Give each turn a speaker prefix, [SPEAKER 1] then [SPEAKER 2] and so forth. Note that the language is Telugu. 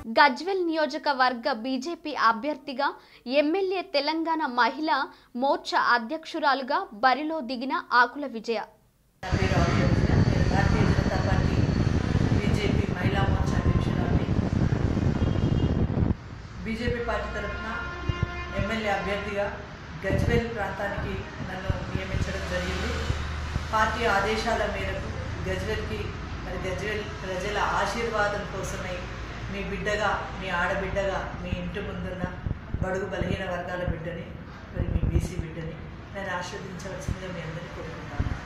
[SPEAKER 1] గజ్వెల్ నియోజకవర్గ బీజేపీ అభ్యర్థిగా ఎమ్మెల్యే తెలంగాణ మహిళా మోర్చా అధ్యక్షురాలుగా బరిలో దిగిన ఆకుల విజయ
[SPEAKER 2] నా పేరు ఆర్యభూషణ. నేను భారతీయ జనతా పార్టీ బీజేపీ మహిళా మోర్చా అధ్యక్షురాలిని బీజేపీ పార్టీ తరఫున ఎమ్మెల్యే అభ్యర్థిగా గజ్వేల్ ప్రాంతానికి నన్ను నియమించడం జరిగింది పార్టీ ఆదేశాల మేరకు గజ్వేల్కి మరి గజ్వేల్ ప్రజల ఆశీర్వాదం కోసమై మీ బిడ్డగా మీ ఆడబిడ్డగా మీ ఇంటి ముందున్న బడుగు బలహీన వర్గాల బిడ్డని మరి మీ బీసీ బిడ్డని నేను ఆశీర్వదించవలసిందిగా మీ అందరినీ కోరుకుంటాను